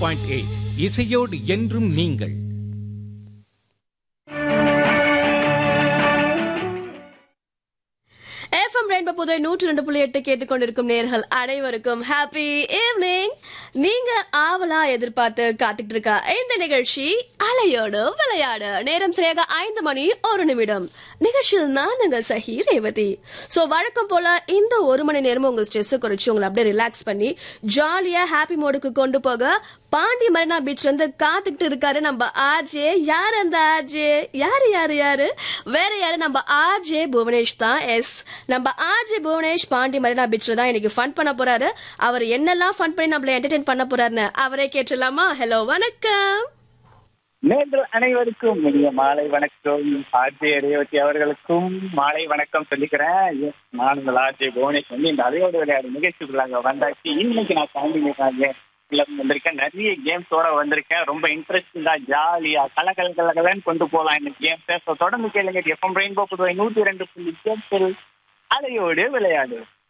point eight இசையோடு என்றும் நீங்கள் எஃப்எம் ரெயின்போ புதை நூற்றி ரெண்டு புள்ளி எட்டு கேட்டுக்கொண்டிருக்கும் நேர்கள் அனைவருக்கும் ஹாப்பி ஈவினிங் நீங்க ஆவலா எதிர்பார்த்து காத்துக்கிட்டு இருக்க இந்த நிகழ்ச்சி அலையோடு விளையாடு நேரம் சரியாக ஐந்து மணி ஒரு நிமிடம் நிகழ்ச்சியில் நான் உங்கள் சஹி ரேவதி சோ வழக்கம் போல இந்த ஒரு மணி நேரமும் உங்க ஸ்ட்ரெஸ் குறைச்சு உங்களை அப்படியே ரிலாக்ஸ் பண்ணி ஜாலியா ஹாப்பி மோடுக்கு கொண்டு போக பாண்டி மரினா பீச்ல இருந்து காத்துக்கிட்டு இருக்காரு நம்ம ஆர்ஜே யார் அந்த ஆர்ஜே யாரு யாரு யாரு வேற யாரு நம்ம ஆர்ஜே புவனேஷ் தான் எஸ் நம்ம ஆர்ஜே புவனேஷ் பாண்டி மரினா பீச்ல தான் இன்னைக்கு ஃபன் பண்ண போறாரு அவர் என்னெல்லாம் ஃபன் பண்ணி நம்மள என்டர்டெயின் பண்ண போறாருன்னு அவரே கேட்டுடலாமா ஹலோ வணக்கம் நேர்கள் அனைவருக்கும் இனிய மாலை வணக்கம் ஆர்ஜே ரேவதி அவர்களுக்கும் மாலை வணக்கம் சொல்லிக்கிறேன் Yes, நான் உங்கள் ஆர்ஜே புவனேஷ் வந்து இந்த அதையோடு விளையாடு நிகழ்ச்சிக்குள்ளாங்க வந்தாச்சு இன்னைக்கு நான் தாண்டி வந்திருக்கேன் நிறைய கேம்ஸோட வந்திருக்கேன் ரொம்ப இன்ட்ரெஸ்டிங்கா ஜாலியா கலகல கலகலன்னு கொண்டு போகலாம் இந்த கேம்ஸை ஸோ தொடர்ந்து கேளுங்க எஃப்எம் ரெயின்போ புதுவை நூத்தி ரெண்டு புள்ளி கேப்சல் அலையோடு விளையாடு